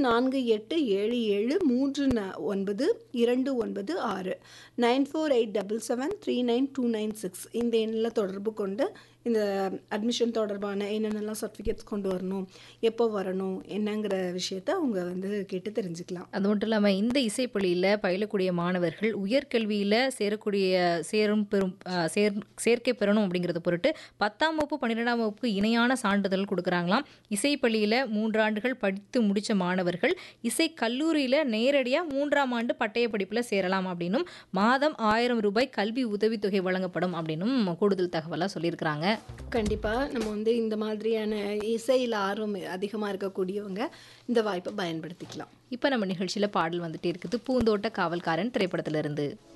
நான்கு எட்டு ஏழு ஏழு மூன்று ந ஒன்பது இரண்டு ஒன்பது ஆறு nine four eight double seven three nine two nine six இந்த எண்ணில் தொடர்பு கொண்டு இந்த அட்மிஷன் தொடர்பான என்னென்னலாம் சர்டிஃபிகேட்ஸ் கொண்டு வரணும் எப்போ வரணும் என்னங்கிற விஷயத்த அவங்க வந்து கேட்டு தெரிஞ்சுக்கலாம் அது மட்டும் இல்லாமல் இந்த இசைப்பள்ளியில் பயிலக்கூடிய மாணவர்கள் உயர்கல்வியில் சேரக்கூடிய சேரும் பெறும் அஹ், சேர் சேர்க்கை பெறணும் அப்படிங்கிறது பொருட்டு பத்தாம் வகுப்பு பன்னிரெண்டாம் வகுப்புக்கு இணையான சான்றிதழ் கொடுக்குறாங்களாம் இசைப்பள்ளியில் மூன்றாண்டுகள் படித்து முடித்த மாணவர்கள் இசை கல்லூரியில் நேரடியாக மூன்றாம் ஆண்டு பட்டய படிப்பில் சேரலாம் அப்படின்னும் மாதம் ஆயிரம் ரூபாய் கல்வி உதவித்தொகை வழங்கப்படும் அப்படின்னும் கூடுதல் தகவலாக சொல்லியிருக்கிறாங்க கண்டிப்பாக நம்ம வந்து இந்த மாதிரியான இசையில் ஆர்வம் அதிகமாக இருக்கக்கூடியவங்க இந்த வாய்ப்பை பயன்படுத்திக்கலாம் இப்போ நம்ம நிகழ்ச்சியில் பாடல் வந்துட்டே இருக்குது பூந்தோட்ட காவல்காரன் திரைப்படத்திலிருந்து